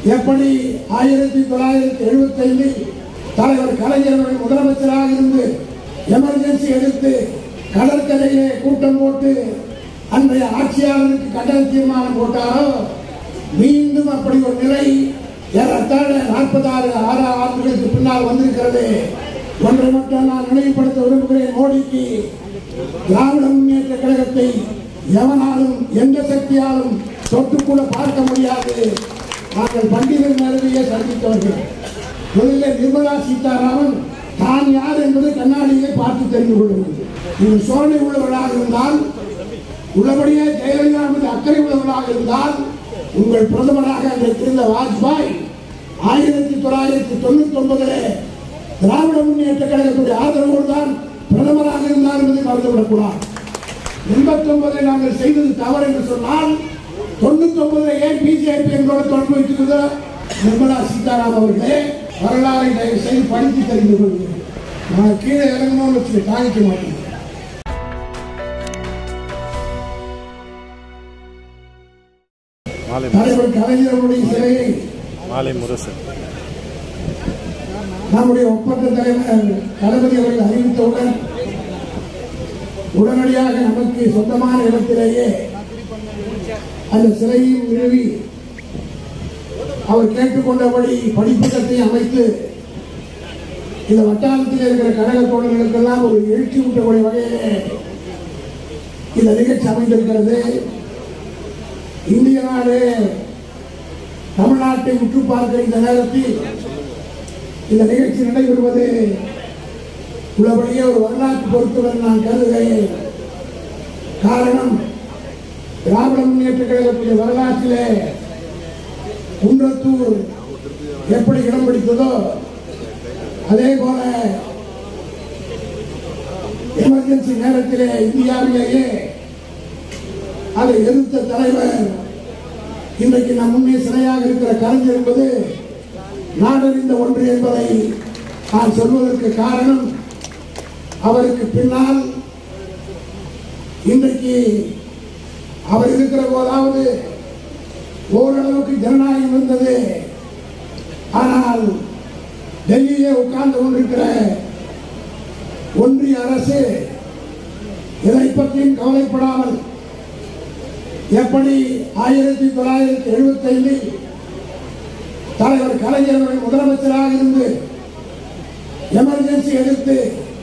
எப்படி ஆயிரத்தி தொள்ளாயிரத்தி எழுபத்தி ஐந்தில் தலைவர் கலைஞர் அவர்கள் முதலமைச்சராக இருந்து எமர்ஜென்சி எடுத்து கடற்கரையிலே கூட்டம் போட்டு அன்றைய ஆட்சியாளருக்கு கண்டன தீர்மானம் போட்டாரோ மீண்டும் அப்படி ஒரு நிலை ஏறத்தாழ நாற்பத்தாறு ஆறு ஆண்டுகளுக்கு பின்னால் வந்திருக்கிறது ஒன்றை மட்டும் நான் நினைவுபடுத்த விரும்புகிறேன் மோடிக்கு திராவிட முன்னேற்ற கழகத்தை எவனாலும் எந்த சக்தியாலும் தொட்டு கூட பார்க்க முடியாது நாங்கள் பண்டிகை மேலவையே சந்தித்தவர்கள் முதலில் நிர்மலா சீதாராமன் தான் யார் என்பதை கண்ணாடியிலே பார்த்து தெரிந்து கொள்ளுங்கள் இது சோழனை உள்ளவர்களாக இருந்தால் உள்ளபடியே ஜெயலலிதா மீது அக்கறை உள்ளவர்களாக இருந்தால் உங்கள் பிரதமராக அன்றைக்கு இருந்த வாஜ்பாய் ஆயிரத்தி தொள்ளாயிரத்தி தொண்ணூத்தி ஒன்பதிலே திராவிட முன்னேற்ற கழகத்துடைய ஆதரவோடு தான் பிரதமராக இருந்தார் என்பதை மறந்துவிடக்கூடாது எண்பத்தி ஒன்பதில் நாங்கள் செய்தது தவறு என்று சொன்னால் தொண்ணூத்தி ஒன்பதுல ஏன் பிஜேபி எங்களோட தொடர்பு வைத்திருந்த நிர்மலா சீதாராமன் அவர்களே வரலாறை தயவு செய்து படித்து தெரிந்து கொள்கிறேன் நான் கீழே இறங்கணும்னு வச்சு தாங்கிக்க மாட்டேன் மாலை தலைவர் கலைஞருடைய சிலையை மாலை முரசு நம்முடைய ஒப்பந்த தலைவர் தளபதி அவர்கள் அறிவித்தவுடன் உடனடியாக நமக்கு சொந்தமான இடத்திலேயே அந்த சிலையும் நிறுவி அவர் கேட்டுக்கொண்டபடி படிப்பகத்தை அமைத்து இந்த வட்டாரத்தில் இருக்கிற கழக தோழர்களுக்கெல்லாம் ஒரு எழுச்சி ஊட்டக்கூடிய வகையிலே இந்த நிகழ்ச்சி அமைந்திருக்கிறது இந்திய நாடு தமிழ்நாட்டை உற்று பார்க்கிற இந்த நேரத்தில் இந்த நிகழ்ச்சி நடைபெறுவது உள்ளபடியே ஒரு வரலாற்று பொறுத்துடன் நான் கருதுகிறேன் காரணம் திராவிட முன்னேற்ற கழகத்துடைய வரலாற்றிலே குன்றத்தூர் எப்படி இடம் பிடித்ததோ அதே போல எமர்ஜென்சி நேரத்திலே இந்தியாவிலேயே அதை எதிர்த்த தலைவர் இன்றைக்கு நம் முன்னே சிலையாக இருக்கிற கலைஞர் என்பது நாடறிந்த ஒன்று என்பதை நான் சொல்வதற்கு காரணம் அவருக்கு பின்னால் இன்றைக்கு அவர் இருக்கிற போதாவது ஓரளவுக்கு ஜனநாயகம் இருந்தது ஆனால் டெல்லியிலே உட்கார்ந்து கொண்டிருக்கிற ஒன்றிய அரசு எதை பற்றியும் கவலைப்படாமல் எப்படி ஆயிரத்தி தொள்ளாயிரத்தி எழுபத்தி ஐந்தில் தலைவர் கலைஞர் அவர்கள் முதலமைச்சராக இருந்து எமர்ஜென்சி எடுத்து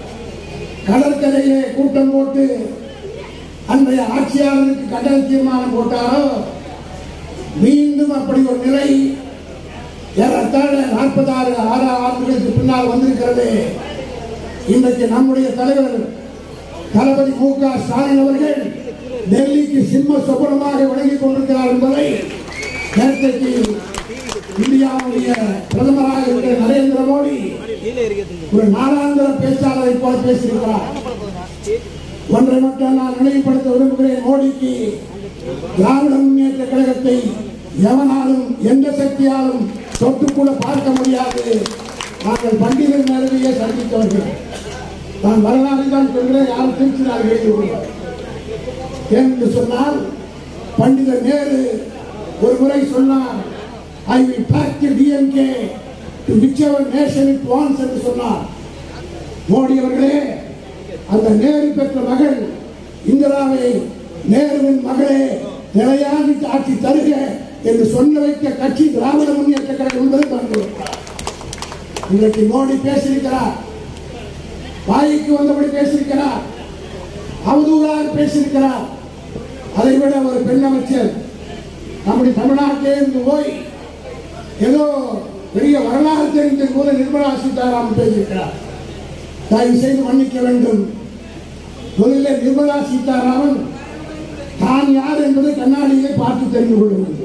கடற்கரையிலே கூட்டம் போட்டு அன்றைய ஆட்சியாளருக்கு கண்டன தீர்மானம் போட்டாரோ மீண்டும் அப்படி ஒரு நிலை ஏறத்தாழ நாற்பத்தாறு ஆறு ஆண்டுகளுக்கு பின்னால் வந்திருக்கிறது இன்றைக்கு நம்முடைய தலைவர் தளபதி மு க ஸ்டாலின் அவர்கள் டெல்லிக்கு சிம்ம சொபனமாக விளங்கிக் கொண்டிருக்கிறார் என்பதை நேற்றைக்கு இந்தியாவுடைய பிரதமராக இருக்கிற நரேந்திர மோடி ஒரு நாடாந்திர பேச்சாளரை போல பேசியிருக்கிறார் ஒன்றை மட்டும் நான் நினைவுபடுத்த விரும்புகிறேன் மோடிக்கு திராவிட முன்னேற்ற கழகத்தை எவனாலும் எந்த சக்தியாலும் தொட்டு கூட பார்க்க முடியாது நாங்கள் பண்டிகை மேலவையே சந்தித்தவர்கள் நான் வரலாறு தான் சொல்கிறேன் யாரும் திருச்சினால் எழுதியுள்ளார் என்று சொன்னால் பண்டிதர் நேரு ஒரு முறை சொன்னார் I will back the DMK to which ever nation it wants என்று சொன்னார் மோடி அவர்களே அந்த நேரு பெற்ற மகள் இந்திராவை நேருவின் மகளே நிலையான ஆட்சி தருக என்று சொல்ல வைத்த கட்சி திராவிட முன்னேற்ற கழகம் என்பதை மறந்து இன்றைக்கு மோடி பேசியிருக்கிறார் வாய்க்கு வந்தபடி பேசியிருக்கிறார் அவதூறாக பேசியிருக்கிறார் அதை விட ஒரு பெண் அமைச்சர் நம்முடைய தமிழ்நாட்டிலே இருந்து போய் ஏதோ பெரிய வரலாறு தெரிந்த போல நிர்மலா சீதாராமன் பேசியிருக்கிறார் தயவு செய்து மன்னிக்க வேண்டும் முதலில் நிர்மலா சீதாராமன் தான் யார் என்பதை கண்ணாடியிலே பார்த்து தெரிந்து கொள்ள வேண்டும்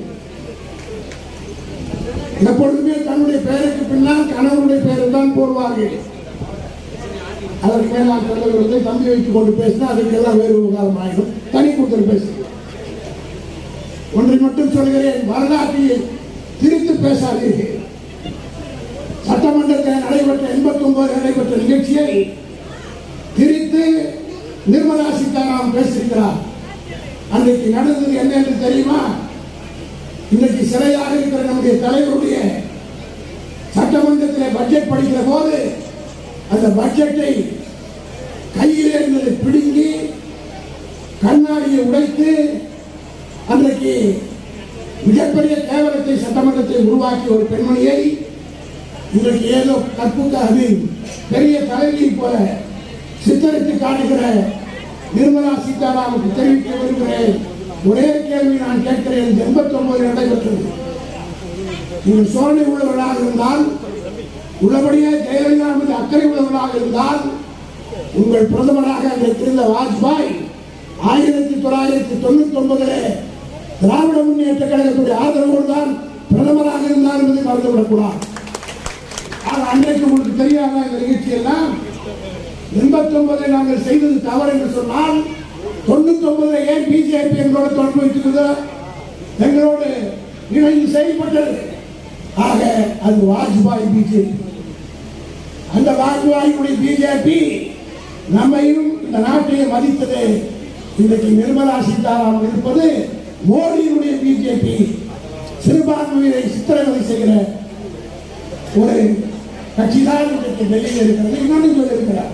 எப்பொழுதுமே தன்னுடைய பெயருக்கு பின்னால் கணவனுடைய பெயரை தான் போடுவார்கள் அதற்கு மேல் நான் சொல்லுகிறது தம்பி வைத்துக் கொண்டு பேசினா அதுக்கெல்லாம் வேறு விவகாரம் ஆகிடும் தனி கூட்டல் பேசுகிறேன் ஒன்றை மட்டும் சொல்கிறேன் வரலாற்றை திரித்து பேசாதீர்கள் சட்டமன்றத்தில் நடைபெற்ற எண்பத்தி ஒன்பது நடைபெற்ற நிகழ்ச்சியை திரித்து நிர்மலா சீதாராமன் பேசியிருக்கிறார் அன்றைக்கு நடந்தது என்ன என்று தெரியுமா இன்றைக்கு சிறையாக இருக்கிற நம்முடைய தலைவருடைய சட்டமன்றத்தில் பட்ஜெட் படிக்கிற போது அந்த பட்ஜெட்டை கையிலே இருந்ததை பிடுங்கி கண்ணாடியை உடைத்து அன்றைக்கு மிகப்பெரிய கேவலத்தை சட்டமன்றத்தில் உருவாக்கிய ஒரு பெண்மணியை இன்றைக்கு ஏதோ கற்புக்கு அது பெரிய தலைவியை போல சித்தரித்து காட்டுகிற நிர்மலா சீதாராமுக்கு தெரிவிக்க விரும்புகிறேன் ஒரே கேள்வி நான் கேட்கிறேன் எண்பத்தி ஒன்பது நடைபெற்றது நீங்கள் சோழனை உள்ளவர்களாக இருந்தால் உள்ளபடியே ஜெயலலிதா மீது அக்கறை உள்ளவர்களாக இருந்தால் உங்கள் பிரதமராக அன்றைக்கு இருந்த வாஜ்பாய் ஆயிரத்தி தொள்ளாயிரத்தி தொண்ணூத்தி ஒன்பதிலே திராவிட முன்னேற்ற கழகத்துடைய ஆதரவோடு தான் பிரதமராக இருந்தார் என்பதை மறந்துவிடக்கூடாது ஆக அன்றைக்கு உங்களுக்கு தெரியாத இந்த நிகழ்ச்சி எல்லாம் எண்பத்தி ஒன்பதை நாங்கள் செய்தது தவறு என்று சொன்னால் தொண்ணூத்தி ஒன்பதுல ஏன் பிஜேபி எங்களோட தொடர்பு வைத்திருந்தது எங்களோடு இணைந்து செயல்பட்டது ஆக அது வாஜ்பாய் பிஜேபி அந்த வாஜ்பாயுடைய பிஜேபி நம்மையும் இந்த நாட்டையும் மதித்தது இன்றைக்கு நிர்மலா சீதாராமன் இருப்பது மோடியினுடைய பிஜேபி சிறுபான்மையினை சித்திரவதை செய்கிற ஒரு கட்சி தான் இன்றைக்கு டெல்லியில் இருக்கிறது இன்னொன்று சொல்லியிருக்கிறார்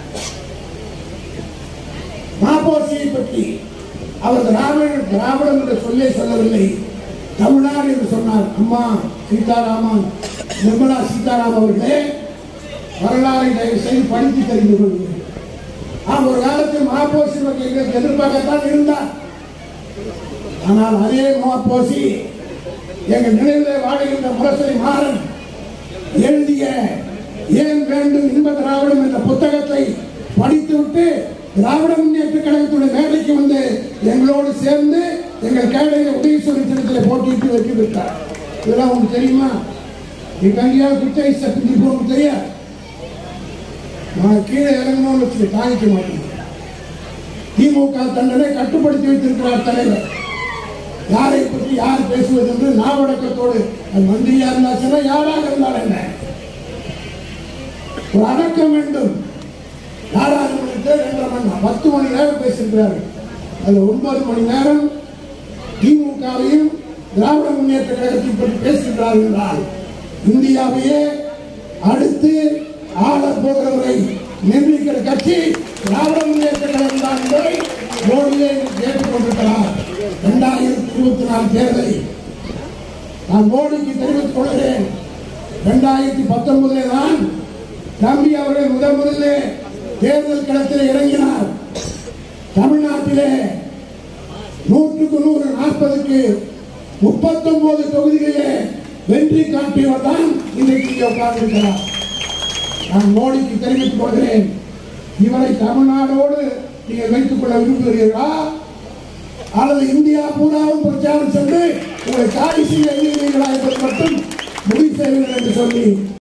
மாப்போசியை பற்றி அவர் திராவிட திராவிடம் என்ற சொல்லே சொல்லவில்லை தமிழ்நாடு என்று சொன்னார் அம்மா சீதாராமன் நிர்மலா சீதாராம் அவர்களே வரலாறை தயவு செய்து படித்து தெரிந்து கொள்ளுங்கள் ஆம் ஒரு காலத்தில் மாப்போசி எங்களுக்கு எதிர்பார்க்கத்தான் இருந்தார் ஆனால் அதே மாப்போசி எங்கள் நினைவிலே வாழுகின்ற முரசொலி மாறன் எழுதிய ஏன் வேண்டும் இன்ப திராவிடம் என்ற புத்தகத்தை படித்துவிட்டு திராவிட முன்னேற்ற கழகத்துடைய மேடைக்கு வந்து எங்களோடு சேர்ந்து எங்கள் கேடையில உதயசூரி தினத்தில் போட்டியிட்டு வெற்றி பெற்றார் இதெல்லாம் உங்களுக்கு தெரியுமா எங்க அங்கேயாவது குச்சை சக்தி உங்களுக்கு தெரியாது நான் கீழே இறங்கணும்னு வச்சு தாங்கிக்க மாட்டேன் திமுக தண்டனை கட்டுப்படுத்தி வைத்திருக்கிறார் தலைவர் யாரை பற்றி யார் பேசுவது என்று நாவடக்கத்தோடு அது மந்திரியா இருந்தா சரி யாராக இருந்தால் என்ன ஒரு அடக்கம் வேண்டும் நாடாளுமன்றத்தில் ரெண்டரை மணி நேரம், பத்து மணி நேரம் பேசியிருக்கிறார்கள் அதுல ஒன்பது மணி நேரம் திமுகவையும் திராவிட முன்னேற்ற கழகத்தை பற்றி பேசுகிறார்கள் என்றால் இந்தியாவையே அடுத்து ஆள போகிறவரை நிர்ணயிக்கிற கட்சி திராவிட முன்னேற்ற கழகம் தான் என்பதை மோடியே கேட்டுக் கொண்டிருக்கிறார் இரண்டாயிரத்தி இருபத்தி நாலு தேர்தலில் நான் மோடிக்கு தெரிவித்துக் கொள்கிறேன் இரண்டாயிரத்தி பத்தொன்பதிலே தான் தம்பி அவர்கள் முதல் முதலிலே தேர்தல் களத்தில் இறங்கினார் தமிழ்நாட்டிலே நூற்றுக்கு நூறு நாற்பதுக்கு முப்பத்தொன்பது தொகுதிகளிலே வெற்றி காட்டியவர் தான் இன்றைக்கு இங்கே உட்கார்ந்திருக்கிறார் நான் மோடிக்கு தெரிவித்துக் கொள்கிறேன் இவரை தமிழ்நாடோடு நீங்கள் வைத்துக் கொள்ள விரும்புகிறீர்களா அல்லது இந்தியா பூராவும் பிரச்சாரம் சென்று உங்களை காய் செய்ய எண்ணுகிறீர்களா என்பது மட்டும் முடிவு செய்வீர்கள் என்று சொல்லி